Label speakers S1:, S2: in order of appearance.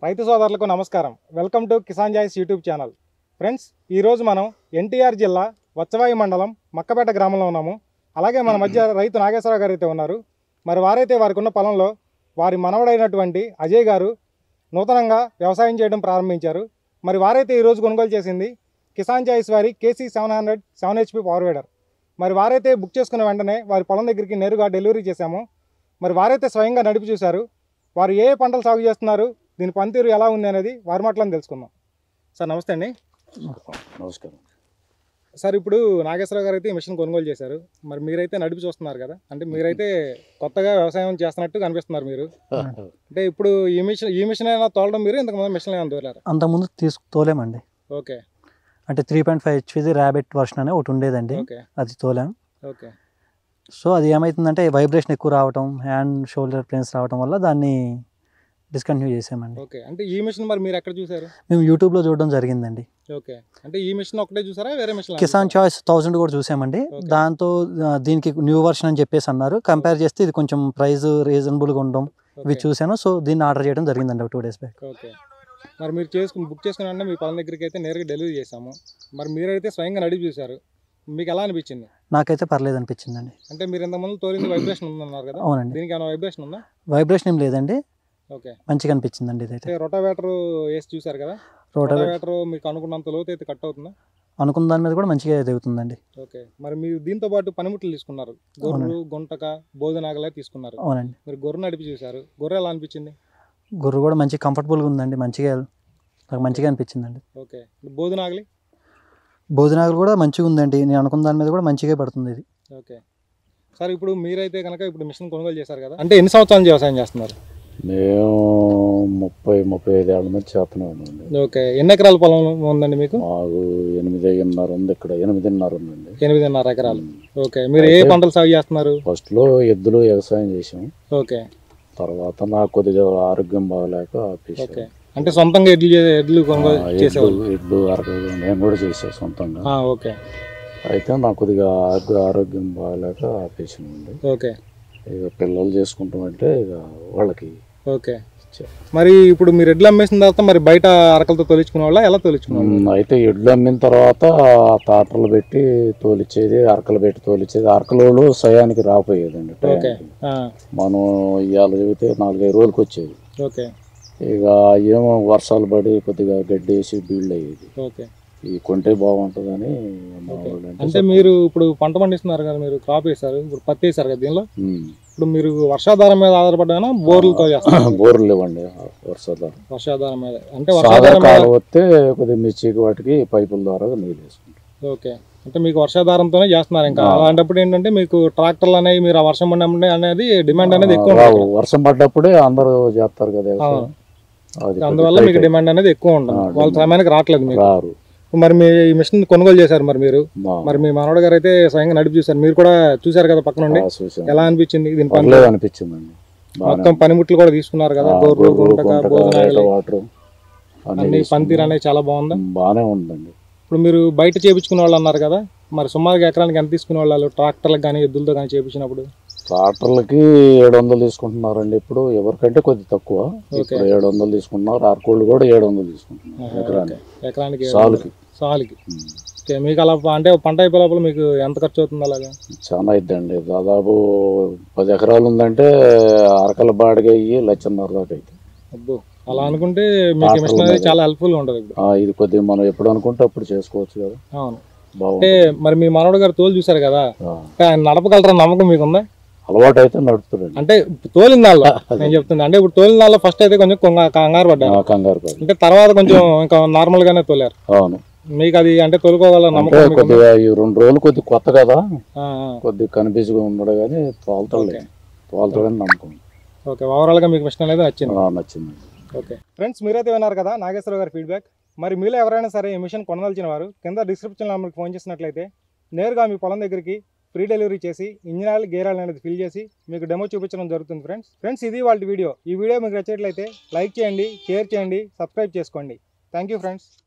S1: రైతు సోదరులకు నమస్కారం welcome to Kisan Choice YouTube channel friends ఈరోజు మనం ఎన్టీఆర్ జిల్లా వచ్చవాయి మండలం మక్కపేట గ్రామంలో ఉన్నాము అలాగే మన మధ్య రైతు నాగేశ్వరరావు గారు అయితే ఉన్నారు మరి వారైతే వారికి ఉన్న పొలంలో వారి మనవడైనటువంటి అజయ్ గారు నూతనంగా వ్యవసాయం చేయడం ప్రారంభించారు మరి వారైతే ఈరోజు కొనుగోలు చేసింది కిసాన్ చాయిస్ వారి KC seven hundred seven HP power weeder మరి వారైతే బుక్ చేసుకున్న వెంటనే వారి పొలం దగ్గరికి నేరుగా డెలివరీ చేశాము మరి వారైతే స్వయంగా నడిపి చూశారు వారు ఏ ఏ పంటలు సాగు చేస్తున్నారు దీని పనితీరు ఎలా ఉంది అనేది వారి మాటలను తెలుసుకుందాం సార్ నమస్తే అండి
S2: నమస్కారం
S1: సార్ ఇప్పుడు నాగేశ్వరరావు గారు అయితే ఈ మిషన్ కొనుగోలు చేశారు మరి మీరైతే నడిపి చూస్తున్నారు కదా అంటే మీరైతే కొత్తగా వ్యవసాయం చేస్తున్నట్టు కనిపిస్తున్నారు మీరు అంటే ఇప్పుడు ఈ మిషన్ ఈ మిషన్ అయినా తోలడం మీరు ఇంతకుముందు మిషన్ ఏమైనా తోలారు
S3: అంతకుముందు తీసుకు తోలేమండి
S1: ఓకే
S3: అంటే త్రీ పాయింట్ ఫైవ్ హెచ్పిది ర్యాబిట్ వర్షన్ అనే ఒకటి ఉండేదండి
S1: ఓకే
S3: అది తోలాం
S1: ఓకే
S3: సో అది ఏమవుతుందంటే వైబ్రేషన్ ఎక్కువ రావటం హ్యాండ్ షోల్డర్ పెయిన్స్ రావటం వల్ల దాన్ని డిస్కంటిన్యూ చేసామండి
S1: ఓకే అంటే ఈ మిషన్ మరి మీరు ఎక్కడ చూసారు
S3: మేము యూట్యూబ్లో చూడడం జరిగిందండి
S1: ఓకే అంటే ఈ మిషన్ ఒకటే చూసారా వేరే మిషన్
S3: కిసాన్ చాయిస్ థౌజండ్ కూడా చూసామండి
S1: Okay.
S3: దాంతో ఆ, దీనికి న్యూ వర్షన్ అని చెప్పేసి అన్నారు కంపేర్ చేస్తే ఇది కొంచెం ప్రైస్ రీజనబుల్గా ఉండడం ఇవి చూశాను సో దీన్ని ఆర్డర్ చేయడం జరిగిందండి టూ డేస్ బ్యాక్
S1: ఓకే మరి మీరు చేసుకుని బుక్ చేసుకుని అంటే మీ పొలం దగ్గరికి అయితే నేరుగా డెలివరీ చేసాము మరి మీరైతే స్వయంగా నడిపి చూసారు మీకు ఎలా అనిపించింది
S3: నాకైతే పర్లేదు అనిపించింది
S1: అంటే మీరు ఇంతకుముందు తోలింది వైబ్రేషన్ ఉందన్నారు కదా
S3: అవునండి
S1: దీనికి ఏమైనా వైబ్రేషన్ ఉందా
S3: వైబ్రేషన్ ఏం లేదండి
S1: ఓకే
S3: మంచిగా అనిపించిందండి ఇదైతే
S1: అంటే రొటావేటర్ వేసి చూసారు కదా
S3: రోటర్
S1: రొటావేటర్ మీకు అనుకున్నంత లోతు అయితే కట్ అవుతుందా
S3: అనుకున్న దాని మీద కూడా మంచిగా దిగుతుందండి
S1: ఓకే మరి మీరు దీంతో పాటు పనిముట్లు తీసుకున్నారు గొర్రెలు గుంటక బోధనాగలే తీసుకున్నారు
S3: అవునండి
S1: మీరు గొర్రె నడిపి చూసారు గొర్రె ఎలా అనిపించింది
S3: గుర్రు కూడా మంచి కంఫర్టబుల్గా ఉందండి మంచిగా నాకు మంచిగా అనిపించిందండి
S1: ఓకే బోధనాగలి
S3: భోజనాలు కూడా మంచిగా ఉందండి నేను అనుకున్న దాని మీద కూడా మంచిగా పడుతుంది ఇది
S1: ఓకే సార్ ఇప్పుడు మీరైతే కనుక ఇప్పుడు మిషన్ కొనుగోలు చేశారు కదా అంటే ఎన్ని సంవత్సరాల నుంచి వ్యవసాయం చేస్తున్నారు
S2: మేము ముప్పై ముప్పై ఐదు ఏళ్ళ నుంచి చేస్తూనే ఉన్నాండి
S1: ఓకే ఎన్ని ఎకరాల పొలం ఉందండి మీకు
S2: మాకు ఎనిమిదిన్నర ఉంది ఇక్కడ ఎనిమిదిన్నర ఉందండి
S1: ఎనిమిదిన్నర ఎకరాలు ఓకే మీరు ఏ పంటలు సాగు చేస్తున్నారు
S2: ఫస్ట్లో ఎద్దులు వ్యవసాయం చేసాం
S1: ఓకే
S2: తర్వాత నాకు కొద్దిగా ఆరోగ్యం బాగలేక ఆపేసాం
S1: ఓకే అంటే సొంతంగా ఎడ్లు చే- ఎడ్లు కొనుగోలు
S2: ఆ,
S1: చేసేవాళ్ళు
S2: ఎడ్లు ఎడ్లు అరగదు నేను కూడా చేసాను సొంతంగా
S1: ఆ, ఓకే
S2: అయితే నాకు కొద్దిగా ఆరోగ్య- ఆరోగ్యం బాగలేక ఆపేసామండి
S1: ఓకే
S2: ఇక పిల్లలు చేసుకుంటామంటే ఇక వాళ్ళకి
S1: ఓకే
S2: ఇచ్చా.
S1: మరి ఇప్పుడు మీరు ఎడ్లు అమ్మేసిన తర్వాత మరి బయట అరకలతో తొలిచుకునే వాళ్ళ ఎలా తొలిచుకునే
S2: ఉమ్, అయితే ఎడ్లు అమ్మిన తర్వాత తాటలు పెట్టి తోలిచ్చేది అరకలు పెట్టి తోలిచ్చేది అరకలోళ్ళు సయానికి రాపోయేదండి
S1: ఓకే
S2: టయానికి.
S1: ఆ,
S2: మనం ఇవాళ చెబితే నాలుగైదు రోజులకి వచ్చేది
S1: ఓకే
S2: ఇక ఏమో వర్షాలు పడి కొద్దిగా గడ్డి వేసి బీళ్ళు అయ్యేది
S1: ఓకే
S2: ఈ కొంటే బాగుంటుందని మా
S1: ఓకే.
S2: వాళ్ళు అంటే
S1: అంటే మీరు ఇప్పుడు పంట పండిస్తున్నారు కదా మీరు క్రాప్ వేశారు ఇప్పుడు పత్తి వేశారు కదా దీనిలో
S2: ఉమ్.
S1: ఇప్పుడు మీరు వర్షాధారం మీద ఆధారపడ్డా బోర్లతో చేస్తారు
S2: బోర్లు ఇవ్వండి వర్షాధారం
S1: వర్షాధారం మీద అంటే
S2: సాదా
S1: వర్షాధారం మీద
S2: కాలం వస్తే కొద్దిగా మిర్చికి వాటికి పైపుల ద్వారా నీళ్ళు వేసుకుంటాం
S1: ఓకే అంటే మీకు వర్షాధారంతోనే చేస్తున్నారు ఇంకా
S2: ఆ.
S1: అలాంటప్పుడు ఏంటంటే మీకు ట్రాక్టర్లు అనేవి మీరు ఆ వర్షం పడినప్పుడు అనేది డిమాండ్ అనేది ఎక్కువ
S2: రావు.
S1: ఉంటుంది
S2: వర్షం పడ్డప్పుడే అందరూ చేస్తారు కదా వ్యవసాయం.
S1: అవును.
S2: అది
S1: అందువల్ల
S2: కొద్దిగా
S1: మీకు
S2: tight
S1: డిమాండ్ అనేది ఎక్కువ ఉంటుంది
S2: ఆ,
S1: వాళ్ళ
S2: demand.
S1: సమయానికి రావట్లేదు మీకు
S2: రారు
S1: మరి మీ ఈ మిషన్ కొనుగోలు చేశారు మరి మీరు
S2: మా-
S1: మరి మీ మనవడు గారు అయితే స్వయంగా నడిపి చూశారు మీరు కూడా చూశారు కదా పక్క నుండి
S2: ఆ, చూశాను.
S1: ఎలా అనిపించింది దీని పని
S2: పర్లేదు అనిపించిందండి బాగానే
S1: మొత్తం పనిముట్లు కూడా తీసుకున్నారు కదా
S2: ఆ,
S1: గొర్రెలు
S2: గొర్రు,
S1: గుంటక
S2: గుంటక,
S1: భోజనాలు
S2: రేట వాటరు అన్ని
S1: అన్ని
S2: తీసుకున్నాం.
S1: పనితీరు అనేది చాలా బాగుందా
S2: బాగానే ఉందండి
S1: ఇప్పుడు మీరు బయట చేపించుకునే వాళ్ళు అన్నారు కదా మరి సుమారుగా ఎకరానికి ఎంత తీసుకునే వాళ్ళు ట్రాక్టర్లకు కానీ ఎద్దులతో కానీ చేపించినప్పుడు
S2: ట్రాక్టర్లకి ఏడు వందలు తీసుకుంటున్నారండి ఇప్పుడు ఎవరికంటే కొద్ది తక్కువ ఇప్పుడు ఏడు వందలు తీసుకుంటున్నారు అరకోళ్ళు కూడా ఏడు వందలు తీసుకుంటున్నారు ఎకరానికి
S1: ఎకరానికి
S2: సాలుకి
S1: సాలుకి
S2: ఉమ్.
S1: ఓకే, మీకు అలా అంటే పంట అయిపోయే లోపల మీకు ఎంత ఖర్చు అవుతుంది అలాగా
S2: చాలా అయిద్దండి దాదాపు పది ఎకరాలు ఉందంటే అరకల బాడిగ అయ్యి లక్షన్నర దాకా అయితే
S1: అబ్బో అలా అనుకుంటే మీకు ఈ మిషన్ అనేది చాలా హెల్ప్ఫుల్ ఉంటుంది ఇప్పుడు
S2: ఆ, ఇది కొద్దిగా మనం ఎప్పుడు అనుకుంటే అప్పుడు చేసుకోవచ్చు కదా
S1: అవును అంటే
S2: బాగుంటుంది
S1: మరి మీ మనవడు గారు తోలు చూసారు కదా
S2: ఆ,
S1: అంటే ఆయన నడపగలరా నమ్మకం మీకుందా
S2: అలవాటు అయితే నడుపుతాడండి
S1: అంటే తోలిన దానిలో నేను చెప్తున్నా అంటే ఇప్పుడు తోలిన దానిలో ఫస్ట్ అయితే కొంచెం కొంగ- కంగారు పడ్డాను
S2: ఆ, కంగారు పడి
S1: అంటే తర్వాత కొంచెం ఇంకా నార్మల్ గానే తోలారు
S2: అవును
S1: మీకు అది అంటే తోలుకోగల
S2: అంటే
S1: నమ్మకం మీకుందా?
S2: కొద్దిగా ఈ రెండు రోజులు కొద్దిగా కొత్త కదా
S1: ఆ, ఆ.
S2: కొద్దిగా కనిపించుగా ఉండడు కానీ తోలుతాడులే తోలుతాడని నమ్మకం
S1: ఓకే ఓవరాల్ గా మీకు మిషన్ అనేది నచ్చింది
S2: ఆ, నచ్చింది
S1: ఓకే ఫ్రెండ్స్ మీరైతే విన్నారు కదా నాగేశ్వర గారి ఫీడ్బ్యాక్ మరి మీలో ఎవరైనా సరే ఈ మిషన్ కొనదలిచిన వారు కింద డిస్క్రిప్షన్ నెంబర్కి ఫోన్ చేసినట్లయితే నేరుగా మీ పొలం దగ్గరికి ఫ్రీ డెలివరీ చేసి ఇంజిన్ ఆయిల్ గేర్ ఆయిల్ అనేది ఫిల్ చేసి మీకు డెమో చూపించడం జరుగుతుంది ఫ్రెండ్స్ ఫ్రెండ్స్ ఇది వాళ్ళ వీడియో ఈ వీడియో మీకు నచ్చినట్లయితే లైక్ చేయండి షేర్ చేయండి సబ్స్క్రైబ్ చేసుకోండి థ్యాంక్ యూ ఫ్రెండ్స్